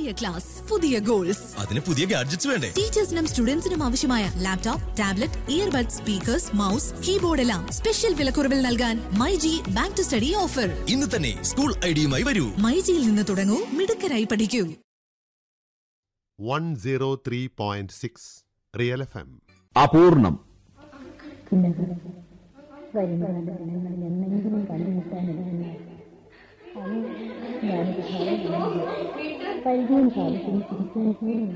പുതിയ ക്ലാസ് പുതിയ ഗോൾസ് അതിന് പുതിയ ഗാഡ്ജറ്റ്സ് വേണ്ടേ ടീച്ചേഴ്സിനും സ്റ്റുഡൻസിനും ആവശ്യമായ laptop tablet earbud speakers mouse keyboard എല്ലാം സ്പെഷ്യൽ വിലക്കുറവിൽ നൽകാൻ my G back to study offer ഇന്ന് തന്നെ സ്കൂൾ ഐഡിയുമായി വരൂ മൈ ജിയിൽ നിന്ന് തുടങ്ങൂ മിടുക്കരായി പഠിക്കൂ one zero three point six Real F M അപൂർണം വരുന്ന ദിനങ്ങളിൽ എന്നെങ്കിലും കണ്ടുമുട്ടാനിടയെന്ന് അന്ന് ഞാൻ പരിചയം സാധിക്കും ചിരിക്കാൻ പോലും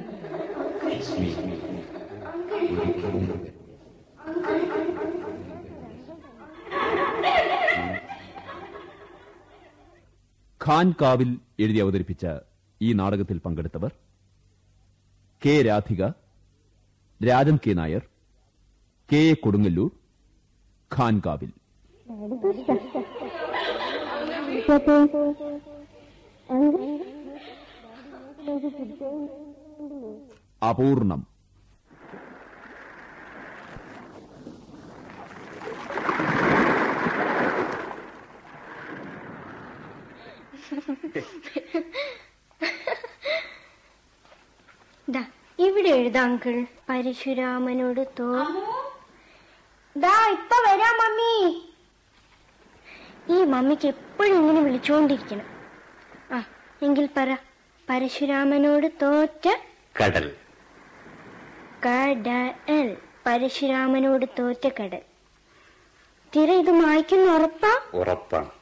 ഖാൻ കാവിൽ എഴുതി അവതരിപ്പിച്ച ഈ നാടകത്തിൽ പങ്കെടുത്തവർ K Radhika Rajan K Nair K A Kodungallur Khan കാവിൽ അപൂർണം ദാ ഇവിടെ എഴുതാം അങ്കിൾ പരശുരാമനോട് തോ ദാ ഇപ്പൊ വരാം മമ്മി ഈ മമ്മിക്ക് എപ്പോഴും ഇങ്ങനെ വിളിച്ചുകൊണ്ടിരിക്കണം ആ എങ്കിൽ പറ പരശുരാമനോട് തോറ്റ കടൽ കടൽ പരശുരാമനോട് തോറ്റ കടൽ തിര ഇത് മായ്ക്കുന്ന ഉറപ്പാ ഉറപ്പാണ്